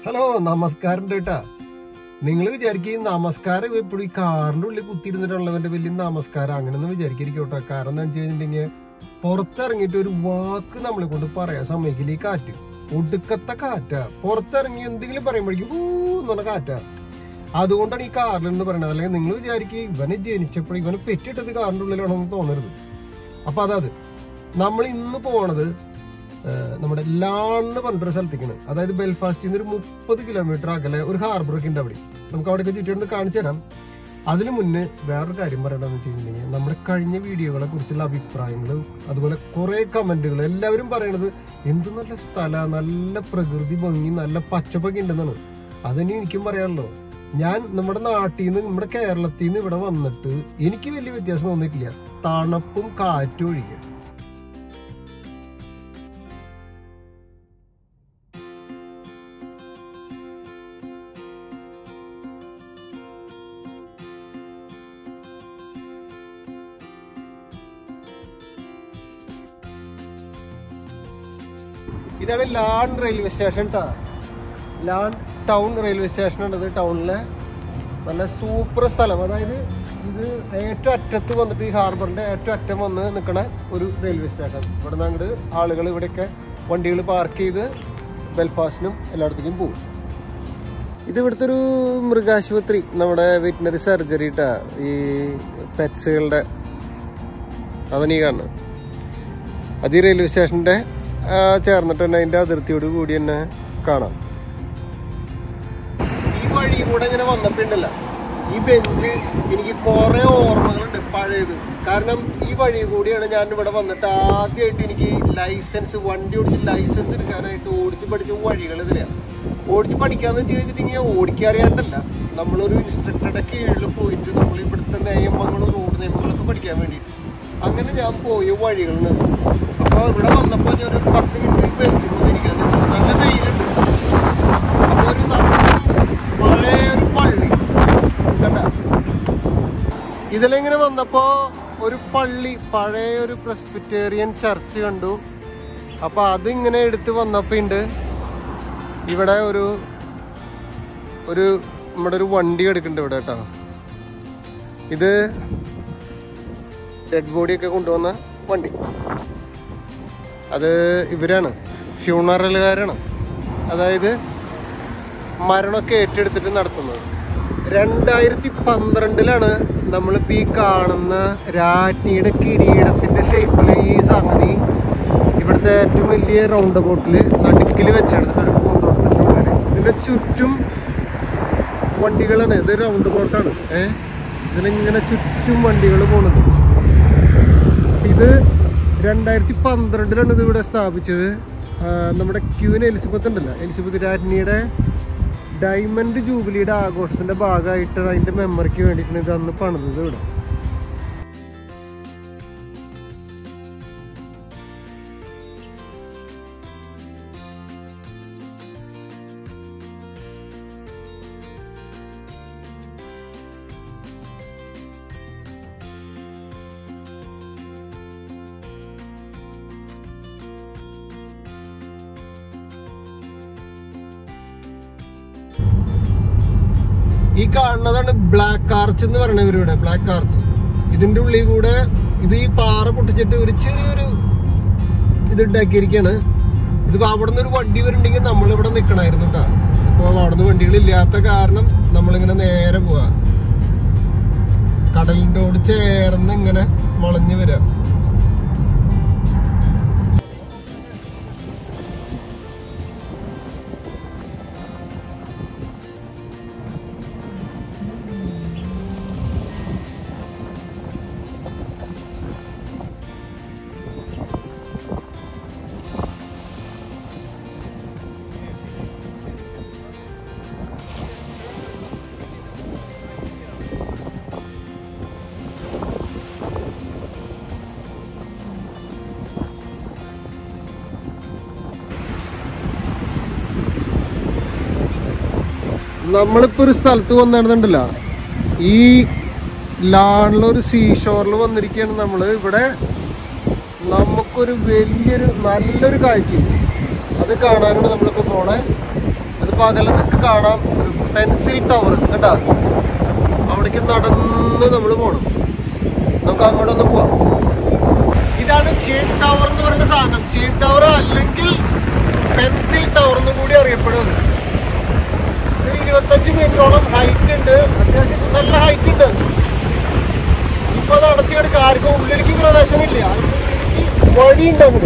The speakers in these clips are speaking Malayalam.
ഹലോ നമസ്കാരം കേട്ടാ നിങ്ങൾ വിചാരിക്കും നമസ്കാരം എപ്പോഴും ഈ കാറിന്റെ ഉള്ളിൽ കുത്തിയിരുന്നിട്ടുള്ളവന്റെ വലിയ നമസ്കാരം അങ്ങനെയൊന്നും വിചാരിക്കരുക്കോട്ടെ കാരണം എന്താ വെച്ച് കഴിഞ്ഞിട്ടുണ്ടെങ്കിൽ പുറത്തിറങ്ങിയിട്ട് ഒരു വാക്ക് നമ്മളെ കൊണ്ട് പറയാൻ സമ്മതിക്കില്ല ഈ കാറ്റ് ഒടുക്കത്തെ കാറ്റാ പുറത്തിറങ്ങി എന്തെങ്കിലും പറയുമ്പോഴേക്കും ഊ എന്ന് പറഞ്ഞ കാറ്റാ അതുകൊണ്ടാണ് ഈ കാറിൽ എന്ന് പറയുന്നത് അല്ലെങ്കിൽ നിങ്ങൾ വിചാരിക്കും ഇവനെ ജനിച്ചപ്പോൾ ഇവനെ പെറ്റിട്ടത് കാറിന്റെ ഉള്ളിലാണെന്ന് തോന്നരുത് അപ്പൊ അതാത് നമ്മൾ ഇന്ന് പോണത് ഏഹ് നമ്മുടെ ലാൺ എന്ന് പറഞ്ഞൊരു സ്ഥലത്തേക്കാണ് അതായത് ബെൽഫാസ്റ്റിൽ നിന്ന് ഒരു മുപ്പത് കിലോമീറ്റർ അകലെ ഒരു ഹാർബർ ഒക്കെ ഉണ്ട് അവിടെ നമുക്ക് അവിടെയൊക്കെ ചുറ്റുകൊണ്ട് കാണിച്ചു തരാം അതിനു മുന്നേ വേറൊരു കാര്യം പറയണമെന്ന് വെച്ച് കഴിഞ്ഞിട്ടുണ്ടെങ്കിൽ നമ്മുടെ കഴിഞ്ഞ വീഡിയോകളെ കുറിച്ചുള്ള അഭിപ്രായങ്ങൾ അതുപോലെ കുറെ കമന്റുകൾ എല്ലാവരും പറയണത് എന്ത് നല്ല സ്ഥല നല്ല പ്രകൃതി ഭംഗി നല്ല പച്ചപ്പൊക്കെ ഉണ്ടെന്നാണ് അതിന് എനിക്കും പറയാനുള്ളൂ ഞാൻ നമ്മുടെ നാട്ടിൽ നിന്ന് നമ്മുടെ കേരളത്തിൽ നിന്ന് ഇവിടെ വന്നിട്ട് എനിക്ക് വലിയ വ്യത്യാസം തോന്നിയിട്ടില്ല തണുപ്പും കാറ്റും ഒഴികെ ഇതാണ് ലാൻ റെയിൽവേ സ്റ്റേഷൻ ട്ടാ ലാൻ ടൗൺ റെയിൽവേ സ്റ്റേഷൻ ഉണ്ടത് ടൗണിലെ നല്ല സൂപ്പർ സ്ഥലം അതായത് ഇത് ഏറ്റവും അറ്റത്ത് വന്നിട്ട് ഈ ഹാർബറിന്റെ ഏറ്റവും അറ്റം വന്ന് നിൽക്കണ ഒരു റെയിൽവേ സ്റ്റേഷൻ ഇവിടെ നിന്ന് അങ്ങോട്ട് ആളുകൾ ഇവിടെയൊക്കെ വണ്ടികൾ പാർക്ക് ചെയ്ത് ബെൽഫാസ്റ്റിനും എല്ലായിടത്തേക്കും പോകും ഇത് ഇവിടുത്തെ ഒരു മൃഗാശുപത്രി നമ്മുടെ വെറ്റിനറി സർജറി ട്ടാ ഈ പെറ്റ്സുകളുടെ അതാണ് ഈ കാണുന്നത് അത് ഈ റെയിൽവേ സ്റ്റേഷന്റെ ആ, ചേർന്നിട്ട് തന്നെ അതിന്റെ അതിർത്തിയോട് കൂടി തന്നെ കാണാം ഈ വഴി കൂടെ ഇങ്ങനെ വന്നപ്പോണ്ടല്ല ഈ ബെഞ്ച് എനിക്ക് കുറെ ഓർമ്മകളുണ്ട് പഴയത് കാരണം ഈ വഴി കൂടിയാണ് ഞാൻ ഇവിടെ വന്നിട്ട് ആദ്യമായിട്ട് എനിക്ക് ലൈസൻസ് വണ്ടി ഓടിച്ച് ലൈസൻസ് എടുക്കാനായിട്ട് ഓടിച്ച് പഠിച്ച വഴികൾ ഇതിലാണ് ഓടിച്ച് പഠിക്കാന്ന് വെച്ച് കഴിഞ്ഞിട്ടുണ്ടെങ്കിൽ ഓടിക്കറിയാണ്ടല്ല നമ്മളൊരു ഇൻസ്ട്രക്ടറുടെ കീഴിൽ പോയിട്ട് നമ്മൾ ഇവിടുത്തെ നിയമങ്ങളും റോഡ് നിയമങ്ങളൊക്കെ പഠിക്കാൻ വേണ്ടിയിട്ട് അങ്ങനെ ഞാൻ പോയ വഴികളുണ്ട് അപ്പോൾ ഇവിടെ വന്നപ്പോൾ ഞാൻ ഒരു പത്ത് മിനിറ്റ് ബെഞ്ചിൽ വന്നിരിക്കാൻ നല്ല വെയിലുണ്ട് അപ്പോൾ ഒരു നല്ല പഴയ ഒരു പള്ളി കണ്ട ഇതിലിങ്ങനെ വന്നപ്പോ ഒരു പള്ളി പഴയ ഒരു പ്രസ്ബിറ്റേറിയൻ ചർച്ച് കണ്ടു അപ്പൊ അതിങ്ങനെ എടുത്ത് വന്നപ്പോ ഉണ്ട് ഇവിടെ ഒരു ഒരു നമ്മുടെ ഒരു വണ്ടി എടുക്കുന്നുണ്ട് ഇവിടെ കേട്ടോ ഇത് ഡെഡ് ബോഡി ഒക്കെ കൊണ്ടുവന്ന വണ്ടി അത് ഇവരാണ് ഫ്യൂണറലുകാരാണ് അതായത് മരണമൊക്കെ ഏറ്റെടുത്തിട്ട് നടത്തുന്നത് രണ്ടായിരത്തി പന്ത്രണ്ടിലാണ് നമ്മളിപ്പോൾ ഈ കാണുന്ന രാജ്ഞിയുടെ കിരീടത്തിന്റെ ഷേപ്പിൽ ഈ സംഗതി ഇവിടുത്തെ ഏറ്റവും വലിയ റൗണ്ട് ബോട്ടിൽ നടുക്കിൽ വെച്ചെടുത്തിട്ട് ഒരു പൂന്തോട്ടത്തിന്റെ ഉള്ളിൽ ഇതിന്റെ ചുറ്റും വണ്ടികളാണ് ഇത് റൗണ്ട് ബോട്ടാണ് ഏഹ് ഇതിലിങ്ങനെ ചുറ്റും വണ്ടികൾ പോണത് ഇത് രണ്ടായിരത്തി പന്ത്രണ്ടിലാണ് ഇത് ഇവിടെ സ്ഥാപിച്ചത് ആ, നമ്മുടെ ക്യൂൻ എലിസബത്ത് ഉണ്ടല്ലോ എലിസബത്ത് രാജ്ഞിയുടെ ഡയമണ്ട് ജൂബിലിയുടെ ആഘോഷത്തിന്റെ ഭാഗമായിട്ട് അതിന്റെ മെമ്മറിക്ക് വേണ്ടിയിട്ടാണ് ഇത് അന്ന് പണിതത് ഇവിടെ ഈ കാണുന്നതാണ് ബ്ലാക്ക് ആർച്ച് എന്ന് പറയുന്നത് ഇവരിവിടെ ബ്ലാക്ക് ആർച്ച് ഇതിന്റെ ഉള്ളിൽ കൂടെ ഇത് ഈ പാറ പൊട്ടിച്ചിട്ട് ഒരു ചെറിയൊരു ഇത് ഉണ്ടാക്കിയിരിക്കാണ് ഇതിപ്പോ അവിടെ നിന്ന് ഒരു വണ്ടി വരുന്നുണ്ടെങ്കിൽ നമ്മളിവിടെ നിൽക്കണമായിരുന്നു കേട്ടോ ഇപ്പൊ അവിടെ നിന്ന് വണ്ടികളില്ലാത്ത കാരണം നമ്മളിങ്ങനെ നേരെ പോവാ കടലിൻ്റെോട് ചേർന്ന് ഇങ്ങനെ വളഞ്ഞു വരാം നമ്മളിപ്പോ ഒരു സ്ഥലത്ത് വന്നിടുന്നുണ്ടല്ല ഈ ലാണിലെ ഒരു സീ ഷോറിൽ വന്നിരിക്കുകയാണ് നമ്മള് ഇവിടെ നമുക്കൊരു വലിയൊരു നല്ലൊരു കാഴ്ച അത് കാണാനാണ് നമ്മളിപ്പോ പോണേ അത് ഇത് പകല നിങ്ങൾക്ക് കാണാം ഒരു പെൻസിൽ ടവർ കേട്ടാ അവിടേക്ക് നടന്ന് നമ്മൾ പോകണം നമുക്ക് അങ്ങോട്ടൊന്ന് പോവാം ഇതാണ് ചെയിൻ ടവർ എന്ന് പറയുന്ന സാധനം ചെയിൻ ടവർ അല്ലെങ്കിൽ പെൻസിൽ ടവർ എന്നും കൂടി അറിയപ്പെടുന്നത് ഒരു ഇരുപത്തഞ്ച് മീറ്ററോളം ഹൈറ്റ് ഉണ്ട് അത്യാവശ്യം നല്ല ഹൈറ്റ് ഉണ്ട് ഇപ്പൊ അത് അടച്ചു കിടക്കുക ആർക്കും ഉള്ളിലേക്ക് പ്രവേശനമില്ല വഴിയുണ്ട് അങ്ങോട്ട്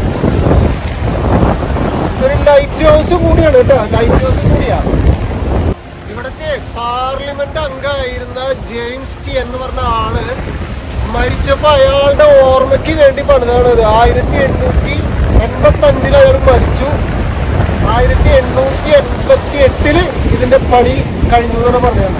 ഒരു ലൈറ്റ് ഹൗസ് കൂടിയാണ് കേട്ടോ ലൈറ്റ് ഹൗസ് കൂടിയാ ഇവിടത്തെ പാർലമെന്റ് അംഗമായിരുന്ന ജെയിംസ് ടി എന്ന് പറഞ്ഞ ആള് മരിച്ചപ്പോ അയാളുടെ ഓർമ്മയ്ക്ക് വേണ്ടി പണിതാണ് ഇത് ആയിരത്തി എണ്ണൂറ്റി എൺപത്തി അഞ്ചിൽ അയാൾ മരിച്ചു ആയിരത്തി എണ്ണൂറ്റി എൺപത്തി എട്ടില് ഇതിന്റെ പണി കഴിഞ്ഞു എന്നാണ് പറഞ്ഞത്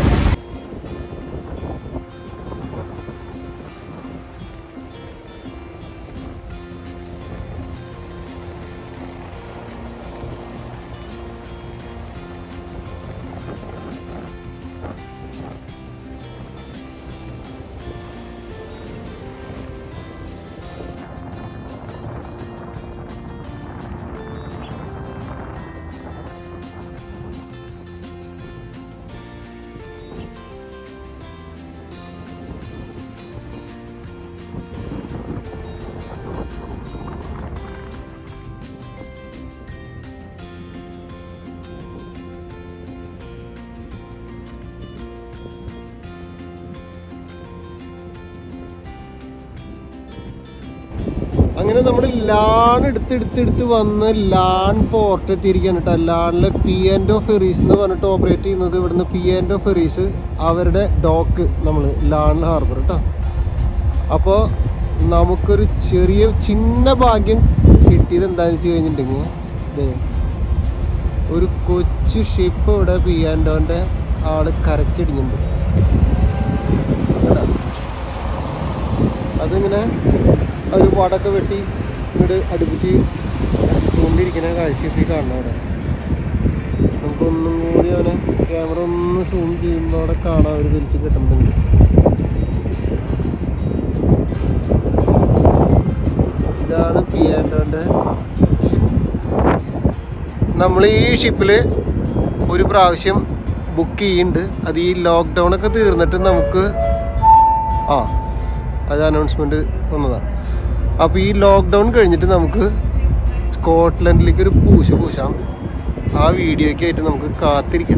അങ്ങനെ നമ്മൾ ലാൺ എടുത്ത് എടുത്ത് എടുത്ത് വന്ന് ലാൺ പോർട്ട് എത്തിയിരിക്കുകയാണ് കേട്ടോ ലാണിലെ പി ആൻഡ് ഓഫ് ഫെറീസ് എന്ന് പറഞ്ഞിട്ട് ഓപ്പറേറ്റ് ചെയ്യുന്നത് ഇവിടുന്ന് പി ആൻഡ് ഓഫ് ഫെറീസ് അവരുടെ ഡോക്ക് നമ്മൾ ലാൺ ഹാർബർ കേട്ടോ അപ്പോൾ നമുക്കൊരു ചെറിയ ചിന്ന ഭാഗ്യം കിട്ടിയത് എന്താണെന്ന് വെച്ച് കഴിഞ്ഞിട്ടുണ്ടെങ്കിൽ ദേ ഒരു കൊച്ചു ഷിപ്പ് ഇവിടെ പി ആൻഡ് ഓൻ്റെ ആള് കരക്കിടിഞ്ഞിട്ടുണ്ട് കേട്ടോ. അതിങ്ങനെ ഒരു വടക്ക് വെട്ടി ഇങ്ങോട്ട് അടുപ്പിച്ച് ചൂണ്ടിരിക്കുന്ന കാഴ്ച ഇപ്പം ഈ കാണണം അവിടെ നമുക്കൊന്നും കൂടി അവനെ ക്യാമറ ഒന്ന് സൂം ചെയ്യുമ്പോൾ അവിടെ കാണാൻ ഒരു വലിച്ച് കിട്ടുന്നുണ്ട് ഇതാണ് പിയാൻഡോൻ്റെ ഷിപ്പ് നമ്മൾ ഈ ഷിപ്പിൽ ഒരു പ്രാവശ്യം ബുക്ക് ചെയ്യുന്നുണ്ട് അത് ഈ ലോക്ക്ഡൗൺ ഒക്കെ തീർന്നിട്ട് നമുക്ക് ആ അത് അനൗൺസ്മെന്റ് വന്നതാണ് അപ്പോൾ ഈ ലോക്ക്ഡൗൺ കഴിഞ്ഞിട്ട് നമുക്ക് സ്കോട്ട്ലൻഡിലേക്ക് ഒരു പൂശ പൂശാം ആ വീഡിയോയ്ക്ക് ആയിട്ട് നമുക്ക് കാത്തിരിക്കാം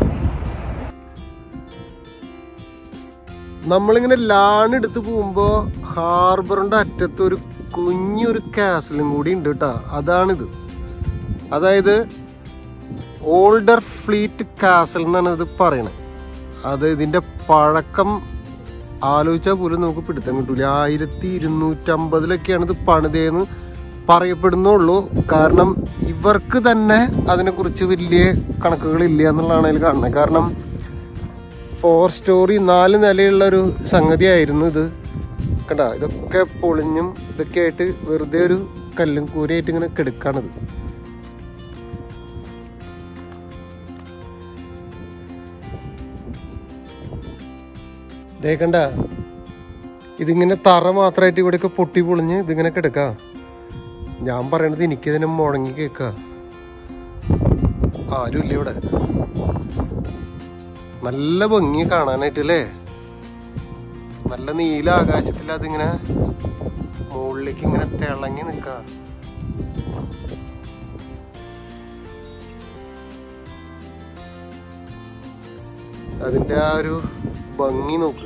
നമ്മളിങ്ങനെ ലാൺ എടുത്ത് പോകുമ്പോൾ ഹാർബറിൻ്റെ അറ്റത്ത് ഒരു കുഞ്ഞൊരു കാസലും കൂടി ഉണ്ട് കേട്ടോ അതാണിത് അതായത് ഓൾഡർ ഫ്ലീറ്റ് കാസൽ എന്നാണ് ഇത് പറയണത് അത് ഇതിൻ്റെ പഴക്കം ആലോചിച്ചാൽ പോലും നമുക്ക് പിടുത്തം കിട്ടൂല ആയിരത്തി ഇരുന്നൂറ്റമ്പതിലൊക്കെയാണ് ഇത് പണിതേന്ന് പറയപ്പെടുന്നുള്ളൂ കാരണം ഇവർക്ക് തന്നെ അതിനെക്കുറിച്ച് വലിയ കണക്കുകളില്ല എന്നുള്ളതാണ് അതിൽ കാണുന്നത് കാരണം ഫോർ സ്റ്റോറി നാല് നിലയുള്ള ഒരു സംഗതിയായിരുന്നു ഇത് കണ്ട ഇതൊക്കെ പൊളിഞ്ഞും ഇതൊക്കെ ആയിട്ട് വെറുതെ ഒരു കല്ലും കൂരയായിട്ട് ഇങ്ങനെ കിടക്കാണിത് ദേ കണ്ട ഇതിങ്ങനെ തറ മാത്രമായിട്ട് ഇവിടെയൊക്കെ പൊട്ടി പൊളിഞ്ഞ് ഇതിങ്ങനെ കിടക്ക ഞാൻ പറയണത് എനിക്കിതിനെ മുടങ്ങി കേക്ക ആരുമില്ല ഇവിടെ നല്ല ഭംഗി കാണാനായിട്ട് അല്ലേ നല്ല നീല ആകാശത്തിൽ അതിങ്ങനെ മുകളിലേക്ക് ഇങ്ങനെ തിളങ്ങി നിക്ക അതിന്റെ ആ ഒരു ഭംഗി നോക്ക്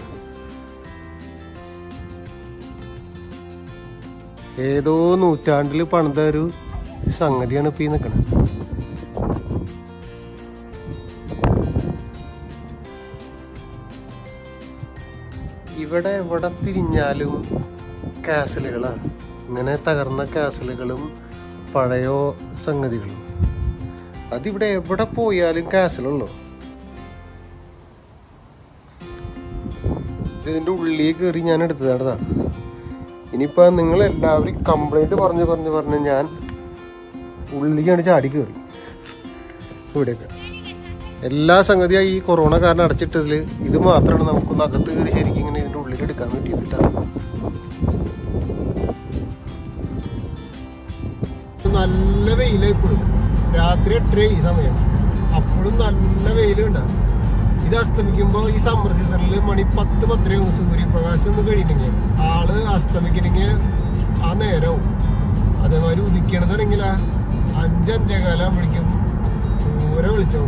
ഏതോ നൂറ്റാണ്ടിൽ പണിത ഒരു സംഗതിയാണ് ഇപ്പൊ ഈ നിക്കണത് ഇവിടെ എവിടെ തിരിഞ്ഞാലും കാസലുകളാണ് ഇങ്ങനെ തകർന്ന കാസലുകളും പഴയോ സംഗതികളും അതിവിടെ എവിടെ പോയാലും കാസലുള്ളൂ ഇതിന്റെ ഉള്ളിൽ കയറി ഞാൻ എടുത്തതാണതാ ഇനിയിപ്പോ നിങ്ങൾ എല്ലാവരും കംപ്ലൈന്റ് പറഞ്ഞ് പറഞ്ഞ് പറഞ്ഞ് ഞാൻ ഉള്ളിലേക്കാണ് ചാടി കയറി ഇവിടെയൊക്കെ എല്ലാ സംഗതിയും ഈ കൊറോണ കാരണം അടച്ചിട്ടതിൽ ഇത് മാത്രമാണ് നമുക്കൊന്ന് അകത്ത് കയറി ശരിക്കും ഇങ്ങനെ ഇതിന്റെ ഉള്ളിൽ എടുക്കാൻ പറ്റിയതിട്ടാ നല്ല വെയിലായി പോയി രാത്രി എട്ടര ഈ സമയം അപ്പോഴും നല്ല വെയിലുണ്ട് ഇത് അസ്തമിക്കുമ്പോ ഈ സമ്മർ സീസണിൽ മണി പത്ത് പത്തരയാവും സൂര്യപ്രകാശം ഒന്ന് കഴിഞ്ഞിട്ടുണ്ടെങ്കിൽ ആള് അസ്തമിക്കണമെങ്കിൽ ആ നേരവും അതേമാതിരി ഉദിക്കണതാണെങ്കിൽ അഞ്ചഞ്ചേ കാലാകുമ്പോഴേക്കും ദൂരെ വിളിച്ചാവും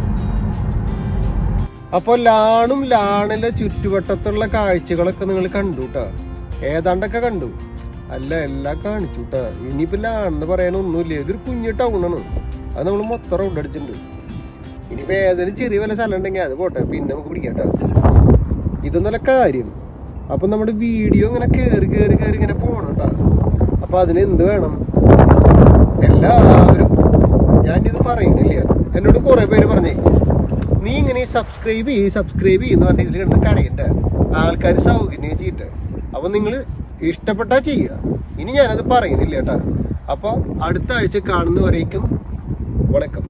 അപ്പൊ ലാണും ലാണിലെ ചുറ്റുവട്ടത്തുള്ള കാഴ്ചകളൊക്കെ നിങ്ങൾ കണ്ടു കേട്ടോ ഏതാണ്ടൊക്കെ കണ്ടു അല്ല എല്ലാം കാണിച്ചു കേട്ടോ ഇനിയിപ്പോ ലാണെന്ന് പറയാനൊന്നുമില്ല ഇതൊരു കുഞ്ഞു ടൗണാണ് അത് നമ്മൾ മൊത്തം റൗണ്ട് അടിച്ചിട്ടുണ്ട് ഇനിയിപ്പോ ഏതെങ്കിലും ചെറിയ വല്ല സ്ഥലം ഉണ്ടെങ്കിൽ അത് പോട്ടെ പിന്നെ നമുക്ക് പിടിക്കാം കേട്ടോ ഇതൊന്നല്ല കാര്യം അപ്പൊ നമ്മുടെ വീഡിയോ ഇങ്ങനെ കേറി കേറി കേറി ഇങ്ങനെ പോണം കേട്ടോ അപ്പൊ അതിന് എന്ത് വേണം എല്ലാവരും ഞാനിത് പറയുന്നില്ല എന്നോട് കുറെ പേര് പറഞ്ഞേ നീ ഇങ്ങനെ സബ്സ്ക്രൈബ് ചെയ്യ് സബ്സ്ക്രൈബ് ചെയ്യുന്ന പറഞ്ഞ ഇതിൽ കിടന്ന് കരയണ്ട ആൾക്കാർ സൗകര്യം ചെയ്യട്ടെ അപ്പൊ നിങ്ങൾ ഇഷ്ടപ്പെട്ടാ ചെയ്യുക ഇനി ഞാനത് പറയുന്നില്ല കേട്ടാ അപ്പൊ അടുത്ത ആഴ്ച കാണുന്നവരേക്കും വണക്കം